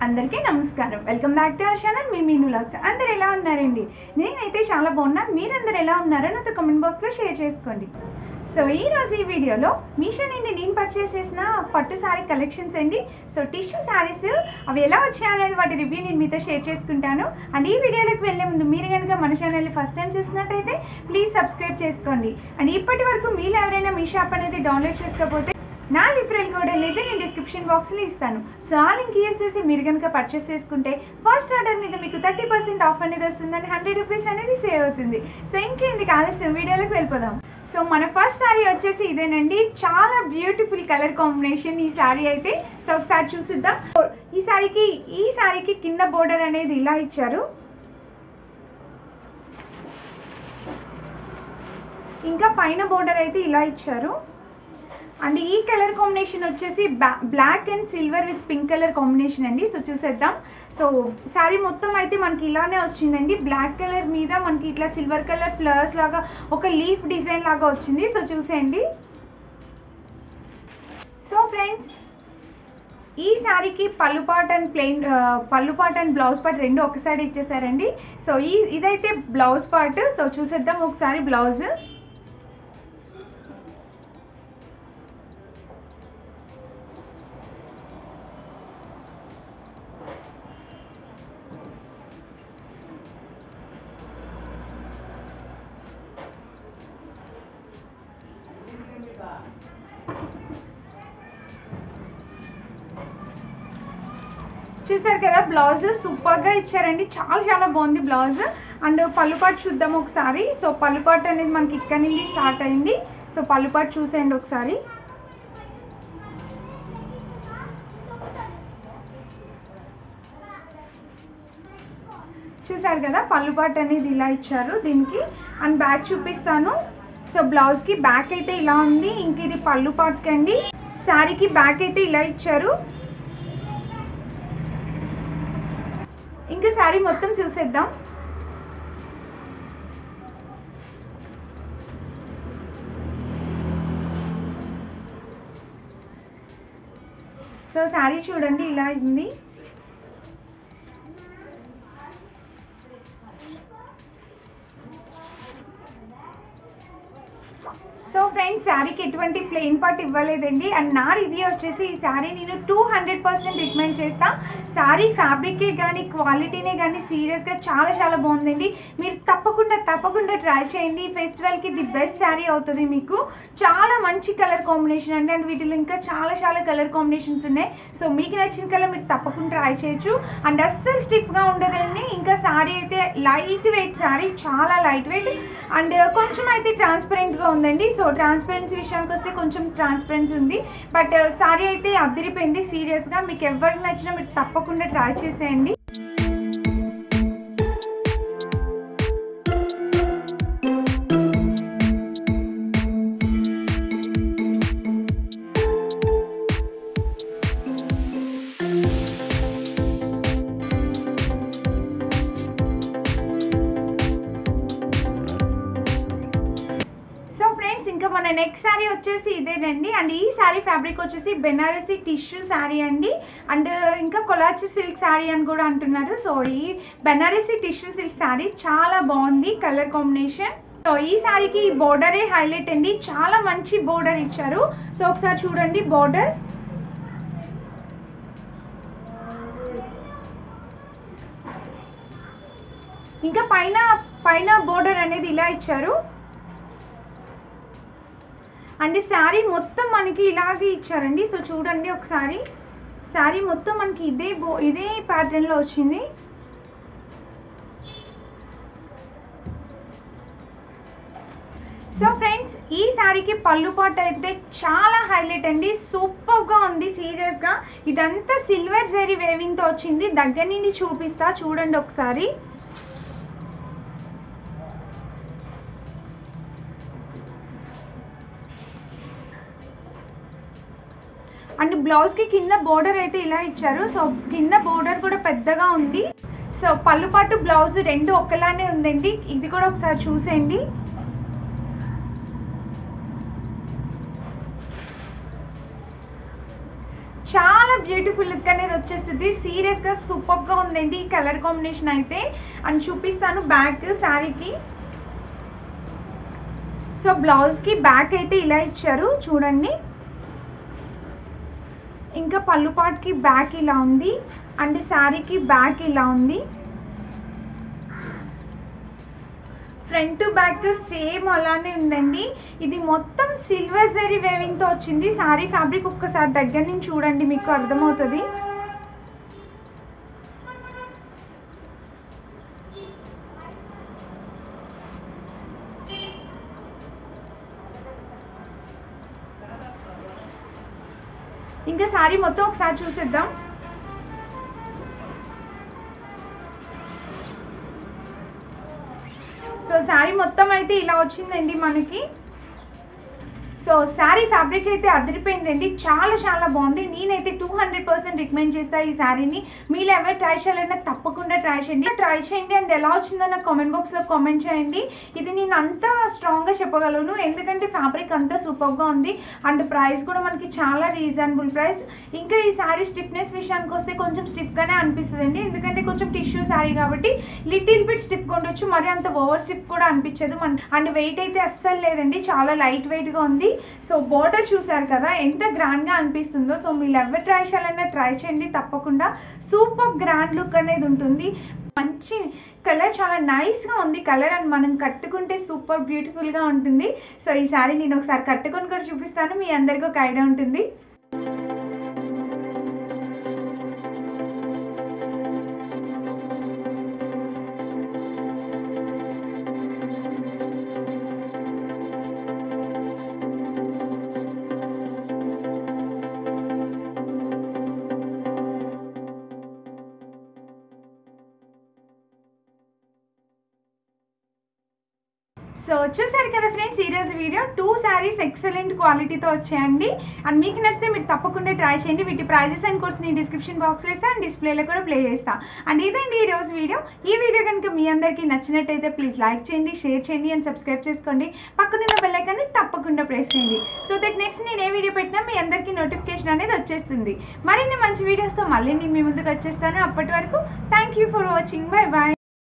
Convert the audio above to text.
అందరికీ నమస్కారం welcome back to our channel మీ మీను లాగ్స్ అందరు ఎలా ఉన్నారండి నేనైతే చాలా బాగున్నా మీరందరు ఎలా ఉన్నారో నాతో కమెంట్ బాక్స్లో షేర్ చేసుకోండి సో ఈ రోజు ఈ వీడియోలో మీషో నుండి నేను పర్చేస్ చేసిన పట్టు శారీ కలెక్షన్స్ అండి సో టిష్యూ శారీస్ అవి ఎలా వచ్చాయనేది వాటి రివ్యూ నేను మీతో షేర్ చేసుకుంటాను అండ్ ఈ వీడియోలోకి వెళ్ళే ముందు మీరు కనుక మన ఛానల్ని ఫస్ట్ టైం చూసినట్టయితే ప్లీజ్ సబ్స్క్రైబ్ చేసుకోండి అండ్ ఇప్పటి వరకు మీరు ఎవరైనా మీ షాప్ అనేది డౌన్లోడ్ చేసుకోకపోతే నా రిఫరల్ కోడ్ అనేది నేను డిస్క్రిప్షన్ బాక్స్లో ఇస్తాను సో ఆ లింక్ యూస్ చేసి మీరు కనుక పర్చేస్ చేసుకుంటే ఫస్ట్ ఆర్డర్ మీద మీకు థర్టీ పర్సెంట్ ఆఫ్ అనేది వస్తుందని హండ్రెడ్ రూపీస్ అనేది సేవ్ అవుతుంది సో ఇంకేంటి ఆలస్యం వీడియోలోకి వెళ్ళిపోదాం సో మన ఫస్ట్ శారీ వచ్చేసి ఇదేనండి చాలా బ్యూటిఫుల్ కలర్ కాంబినేషన్ ఈ శారీ అయితే సో ఒకసారి చూసిద్దాం ఈ శారీకి ఈ శారీకి కింద బోర్డర్ అనేది ఇలా ఇచ్చారు ఇంకా పైన బోర్డర్ అయితే ఇలా ఇచ్చారు అండ్ ఈ కలర్ కాంబినేషన్ వచ్చేసి black and silver with pink colour combination అండి సో చూసేద్దాం సో శారీ మొత్తం అయితే మనకి ఇలానే వచ్చిందండి బ్లాక్ కలర్ మీద మనకి ఇట్లా సిల్వర్ కలర్ ఫ్లవర్స్ లాగా ఒక లీఫ్ డిజైన్ లాగా వచ్చింది సో చూసేయండి సో ఫ్రెండ్స్ ఈ శారీకి పళ్ళు పాట్ అండ్ ప్లెయిన్ పళ్ళు పాట్ అండ్ బ్లౌజ్ పార్ట్ రెండు ఒకసారి ఇచ్చేసారండి సో ఈ ఇదైతే బ్లౌజ్ పార్ట్ సో చూసేద్దాం ఒకసారి బ్లౌజ్ చూసారు కదా బ్లౌజ్ సూపర్గా ఇచ్చారండి చాలా చాలా బాగుంది బ్లౌజ్ అండ్ పళ్ళుపాటు చూద్దాం ఒకసారి సో పళ్ళుపాటు అనేది మనకి ఇక్కడ నుండి స్టార్ట్ అయింది సో పళ్ళుపాటు చూసేయండి ఒకసారి చూసారు కదా పళ్ళుపాటు అనేది ఇలా ఇచ్చారు దీనికి అండ్ బ్యాక్ చూపిస్తాను సో బ్లౌజ్కి బ్యాక్ అయితే ఇలా ఉంది ఇంక ఇది పళ్ళు పాటుకి అండి శారీకి బ్యాక్ అయితే ఇలా ఇచ్చారు ఇంకా శారీ మొత్తం చూసేద్దాం సో శారీ చూడండి ఇలా ఉంది సో ఫ్రెండ్స్ శారీకి ఎటువంటి ప్లెయిన్ పార్ట్ ఇవ్వలేదండి అండ్ నా రివ్యూ వచ్చేసి ఈ శారీ నేను టూ హండ్రెడ్ పర్సెంట్ రికమెండ్ చేస్తా శారీ ఫ్యాబ్రికే కానీ క్వాలిటీనే కానీ సీరియస్గా చాలా చాలా బాగుందండి మీరు తప్పకుండా తప్పకుండా ట్రై చేయండి ఫెస్టివల్కి ది బెస్ట్ శారీ అవుతుంది మీకు చాలా మంచి కలర్ కాంబినేషన్ అండి అండ్ వీటిలో ఇంకా చాలా చాలా కలర్ కాంబినేషన్స్ ఉన్నాయి సో మీకు నచ్చిన కలర్ మీరు తప్పకుండా ట్రై చేయొచ్చు అండ్ అస్సలు స్టిఫ్గా ఉండదండి ఇంకా శారీ అయితే లైట్ వెయిట్ శారీ చాలా లైట్ వెయిట్ అండ్ కొంచెం అయితే ట్రాన్స్పరెంట్గా ఉందండి సో ట్రాన్స్పరెన్సీ విషయానికి వస్తే కొంచెం ట్రాన్స్పరెన్సీ ఉంది బట్ సారీ అయితే అదిరిపోయింది సీరియస్గా మీకు ఎవరికి నచ్చినా మీరు తప్పకుండా ట్రై చేసేయండి సో ఫ్రెండ్స్ ఇంకా మన నెక్స్ట్ శారీ వచ్చేసి ఇదేనండి అండ్ ఈ శారీ ఫ్యాబ్రిక్ వచ్చేసి బెనారసీ టిష్యూ శారీ అండి అండ్ ఇంకా కొలాచి సిల్క్ శారీ అని కూడా అంటున్నారు సో ఈ బెనారసీ టిష్యూ సిల్క్ శారీ చాలా బాగుంది కలర్ కాంబినేషన్ సో ఈ శారీకి ఈ బోర్డరే హైలైట్ అండి చాలా మంచి బోర్డర్ ఇచ్చారు సో ఒకసారి చూడండి బోర్డర్ ఇంకా పైన పైన బోర్డర్ అనేది ఇలా ఇచ్చారు అండ్ శారీ మొత్తం మనకి ఇలాగే ఇచ్చారండి సో చూడండి ఒకసారి శారీ మొత్తం మనకి ఇదే బో ఇదే ప్యాటర్న్లో వచ్చింది సో ఫ్రెండ్స్ ఈ శారీకి పళ్ళు పాట అయితే చాలా హైలైట్ అండి సూపర్గా ఉంది సీరియస్గా ఇదంతా సిల్వర్ జరీ వేవింగ్తో వచ్చింది దగ్గర నుండి చూపిస్తా చూడండి ఒకసారి అండ్ బ్లౌజ్కి కింద బోర్డర్ అయితే ఇలా ఇచ్చారు సో కింద బోర్డర్ కూడా పెద్దగా ఉంది సో పళ్ళు పాటు బ్లౌజ్ రెండు ఒకలానే ఉందండి ఇది కూడా ఒకసారి చూసేయండి చాలా చాలా బ్యూటిఫుల్ లుక్ అనేది వచ్చేస్తుంది సీరియస్గా సూపర్గా ఉందండి ఈ కలర్ కాంబినేషన్ అయితే అని చూపిస్తాను బ్యాక్ శారీకి సో బ్లౌజ్కి బ్యాక్ అయితే ఇలా ఇచ్చారు చూడండి ఇంకా పళ్ళు పాట్కి బ్యాక్ ఇలా ఉంది అండ్ శారీకి బ్యాక్ ఇలా ఉంది ఫ్రంట్ టు బ్యాక్ సేమ్ అలానే ఉందండి ఇది మొత్తం సిల్వర్ జరీ వేవింగ్ తో వచ్చింది సారీ ఫ్యాబ్రిక్ ఒక్కసారి దగ్గర నుంచి చూడండి మీకు అర్థమవుతుంది ఇంకా సారీ మొత్తం ఒకసారి చూసేద్దాం సో శారీ మొత్తం అయితే ఇలా వచ్చిందండి మనకి సో శారీ ఫ్యాబ్రిక్ అయితే అదిరిపోయిందండి చాలా చాలా బాగుంది నేనైతే టూ హండ్రెడ్ పర్సెంట్ రికమెండ్ చేస్తాను ఈ శారీని మీరు ఎవరు ట్రై చేయాలన్నా తప్పకుండా ట్రై చేయండి ట్రై చేయండి అండ్ ఎలా వచ్చిందో నాకు కామెంట్ బాక్స్లో కామెంట్ చేయండి ఇది నేను అంత స్ట్రాంగ్గా చెప్పగలను ఎందుకంటే ఫ్యాబ్రిక్ అంతా సూపర్గా ఉంది అండ్ ప్రైస్ కూడా మనకి చాలా రీజనబుల్ ప్రైస్ ఇంకా ఈ శారీ స్టిఫ్నెస్ విషయానికి వస్తే కొంచెం స్టిఫ్గానే అనిపిస్తుంది ఎందుకంటే కొంచెం టిష్యూ శారీ కాబట్టి లిటిల్ బిట్ స్టిఫ్ ఉండొచ్చు మరి అంత ఓవర్ స్టిఫ్ కూడా అనిపించదు మన అండ్ వెయిట్ అయితే అస్సలు లేదండి చాలా లైట్ వెయిట్గా ఉంది సో బోర్డర్ చూసారు కదా ఎంత గ్రాండ్గా అనిపిస్తుందో సో మీరు ఎవరు ట్రై చేయాలన్నా ట్రై చేయండి తప్పకుండా సూపర్ గ్రాండ్ లుక్ అనేది ఉంటుంది మంచి కలర్ చాలా నైస్గా ఉంది కలర్ అండ్ మనం కట్టుకుంటే సూపర్ బ్యూటిఫుల్గా ఉంటుంది సో ఈ సారీ నేను ఒకసారి కట్టుకొని కూడా చూపిస్తాను మీ అందరికీ ఒక ఐడియా ఉంటుంది సో చూసారు కదా ఫ్రెండ్స్ ఈరోజు వీడియో టూ శారీస్ ఎక్సలెంట్ క్వాలిటీతో వచ్చాయండి అండ్ మీకు నచ్చితే మీరు తప్పకుండా ట్రై చేయండి వీటి ప్రైజెస్ అండ్ కోర్స్ నేను డిస్క్రిప్షన్ బాక్స్లో ఇస్తాను అండ్ డిస్ప్లేలో కూడా ప్లే చేస్తాను అండ్ ఇదండి ఈ రోజు వీడియో ఈ వీడియో కనుక మీ అందరికీ నచ్చినట్టయితే ప్లీజ్ లైక్ చేయండి షేర్ చేయండి అండ్ సబ్స్క్రైబ్ చేసుకోండి పక్కనున్న బెల్ ఐకాన్ని తప్పకుండా ప్రెస్ చేయండి సో దట్ నెక్స్ట్ నేను ఏ వీడియో పెట్టినా మీ అందరికీ నోటిఫికేషన్ అనేది వచ్చేస్తుంది మరిన్ని మంచి వీడియోస్తో మళ్ళీ నేను మీ ముందుకు వచ్చేస్తాను అప్పటి వరకు thank you for watching bye bye